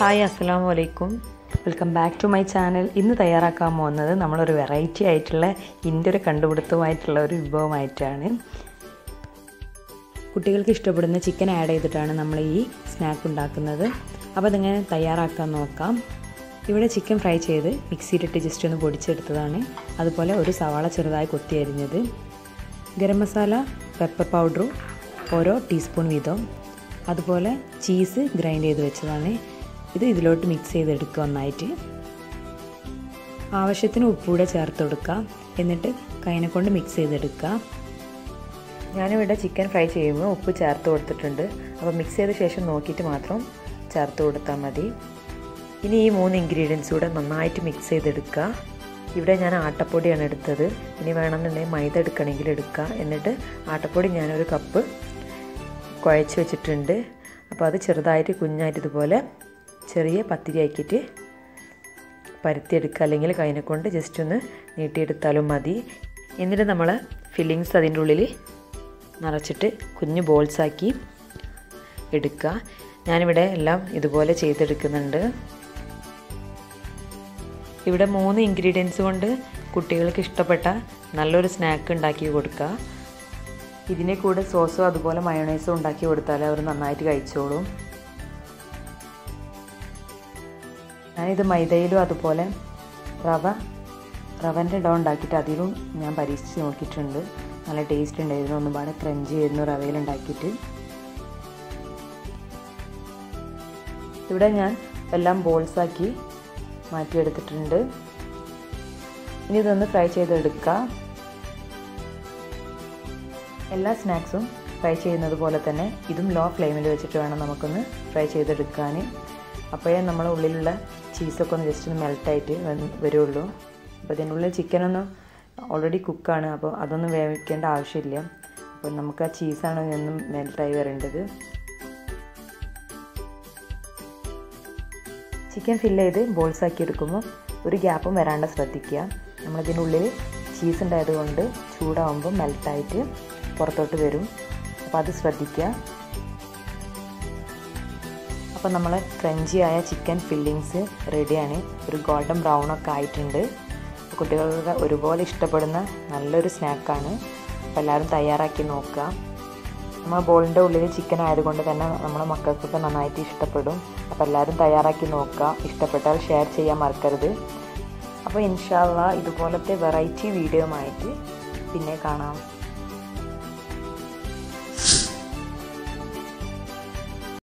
hi അസ്സാം വലൈക്കും welcome back to my channel ഇന്ന് തയ്യാറാക്കാൻ പോകുന്നത് നമ്മളൊരു വെറൈറ്റി ആയിട്ടുള്ള ഇതിൻ്റെ ഒരു കണ്ടുപിടുത്തമായിട്ടുള്ള ഒരു വിഭവമായിട്ടാണ് കുട്ടികൾക്ക് ഇഷ്ടപ്പെടുന്ന ചിക്കൻ ആഡ് ചെയ്തിട്ടാണ് നമ്മൾ ഈ സ്നാക്ക് ഉണ്ടാക്കുന്നത് അപ്പോൾ അതെങ്ങനെ തയ്യാറാക്കാൻ നോക്കാം ഇവിടെ ചിക്കൻ ഫ്രൈ ചെയ്ത് മിക്സിയിലിട്ട് ജസ്റ്റ് ഒന്ന് പൊടിച്ചെടുത്തതാണ് അതുപോലെ ഒരു സവാള ചെറുതായി കൊത്തി അരിഞ്ഞത് ഗരം മസാല പെപ്പർ പൗഡറും ഓരോ ടീസ്പൂൺ വീതം അതുപോലെ ചീസ് ഗ്രൈൻഡ് ചെയ്ത് വെച്ചതാണ് ഇത് ഇതിലോട്ട് മിക്സ് ചെയ്തെടുക്കുക ഒന്നായിട്ട് ആവശ്യത്തിന് ഉപ്പൂടെ ചേർത്ത് കൊടുക്കുക എന്നിട്ട് കൈനെ കൊണ്ട് മിക്സ് ചെയ്തെടുക്കുക ഞാനിവിടെ ചിക്കൻ ഫ്രൈ ചെയ്യുമ്പോൾ ഉപ്പ് ചേർത്ത് കൊടുത്തിട്ടുണ്ട് അപ്പോൾ മിക്സ് ചെയ്ത ശേഷം നോക്കിയിട്ട് മാത്രം ചേർത്ത് കൊടുത്താൽ മതി ഇനി ഈ മൂന്ന് ഇൻഗ്രീഡിയൻസ് കൂടെ നന്നായിട്ട് മിക്സ് ചെയ്തെടുക്കുക ഇവിടെ ഞാൻ ആട്ടപ്പൊടിയാണ് എടുത്തത് ഇനി വേണമെന്നുണ്ടെങ്കിൽ മൈദ എടുക്കണമെങ്കിൽ എടുക്കുക എന്നിട്ട് ആട്ടപ്പൊടി ഞാനൊരു കപ്പ് കുഴച്ച് വെച്ചിട്ടുണ്ട് അപ്പോൾ അത് ചെറുതായിട്ട് കുഞ്ഞായിട്ട് ഇതുപോലെ ചെറിയ പത്തിരി ആക്കിയിട്ട് പരത്തിയെടുക്കുക അല്ലെങ്കിൽ കൈനെ കൊണ്ട് ജസ്റ്റ് ഒന്ന് നീട്ടിയെടുത്താലും മതി എന്നിട്ട് നമ്മൾ ഫില്ലിങ്സ് അതിൻ്റെ ഉള്ളിൽ നിറച്ചിട്ട് കുഞ്ഞു ബോൾസാക്കി എടുക്കുക ഞാനിവിടെ എല്ലാം ഇതുപോലെ ചെയ്തെടുക്കുന്നുണ്ട് ഇവിടെ മൂന്ന് ഇൻഗ്രീഡിയൻസ് കൊണ്ട് കുട്ടികൾക്ക് ഇഷ്ടപ്പെട്ട നല്ലൊരു സ്നാക്ക് ഉണ്ടാക്കി കൊടുക്കുക ഇതിനെ കൂടെ സോസോ അതുപോലെ മയോണൈസോ ഉണ്ടാക്കി കൊടുത്താൽ അവർ നന്നായിട്ട് കഴിച്ചോളും ഞാനിത് മൈദയിലും അതുപോലെ റവ റവൻ്റെ ഡോ ഉണ്ടാക്കിയിട്ട് അതിലും ഞാൻ പരീക്ഷിച്ച് നോക്കിയിട്ടുണ്ട് നല്ല ടേസ്റ്റ് ഉണ്ടായിരുന്നു ഒന്നുപാടെ ക്രഞ്ച് ചെയ്യുന്നു റവയിൽ ഉണ്ടാക്കിയിട്ട് ഇവിടെ ഞാൻ എല്ലാം ബോൾസാക്കി മാറ്റിയെടുത്തിട്ടുണ്ട് ഇനി ഇതൊന്ന് ഫ്രൈ ചെയ്തെടുക്കുക എല്ലാ സ്നാക്സും ഫ്രൈ ചെയ്യുന്നത് പോലെ തന്നെ ഇതും ലോ ഫ്ലെയിമിൽ വെച്ചിട്ട് വേണം നമുക്കൊന്ന് ഫ്രൈ ചെയ്തെടുക്കാൻ അപ്പോഴേ നമ്മളെ ഉള്ളിലുള്ള ചീസൊക്കെ ഒന്ന് ജസ്റ്റ് ഒന്ന് മെൽട്ടായിട്ട് വരുള്ളൂ അപ്പോൾ ഇതിനുള്ളിൽ ചിക്കനൊന്ന് ഓൾറെഡി കുക്കാണ് അപ്പോൾ അതൊന്നും വേവിക്കേണ്ട ആവശ്യമില്ല അപ്പോൾ നമുക്ക് ആ ചീസാണ് ഒന്നും മെൽട്ടായി വരേണ്ടത് ചിക്കൻ ഫില്ല് ചെയ്ത് ബോൾസ് ആക്കി എടുക്കുമ്പോൾ ഒരു ഗ്യാപ്പും വരാണ്ട് ശ്രദ്ധിക്കുക നമ്മളിതിനുള്ളിൽ ചീസ് ഉണ്ടായതുകൊണ്ട് ചൂടാവുമ്പോൾ മെൽട്ടായിട്ട് പുറത്തോട്ട് വരും അപ്പോൾ അത് ശ്രദ്ധിക്കുക അപ്പോൾ നമ്മൾ ക്രഞ്ചി ആയ ചിക്കൻ ഫില്ലിങ്സ് റെഡിയാണ് ഒരു ഗോൾഡൻ ബ്രൗൺ ഒക്കെ ആയിട്ടുണ്ട് കുട്ടികൾക്ക് ഒരുപോലെ ഇഷ്ടപ്പെടുന്ന നല്ലൊരു സ്നാക്കാണ് അപ്പോൾ എല്ലാവരും തയ്യാറാക്കി നോക്കുക നമ്മൾ ബോളിൻ്റെ ഉള്ളിൽ ചിക്കൻ ആയതുകൊണ്ട് തന്നെ നമ്മളെ മക്കൾക്കൊക്കെ നന്നായിട്ട് ഇഷ്ടപ്പെടും അപ്പോൾ എല്ലാവരും തയ്യാറാക്കി നോക്കുക ഇഷ്ടപ്പെട്ടാൽ ഷെയർ ചെയ്യാൻ മറക്കരുത് അപ്പോൾ ഇൻഷാല്ല ഇതുപോലത്തെ വെറൈറ്റി വീഡിയോ ആയിട്ട് പിന്നെ കാണാം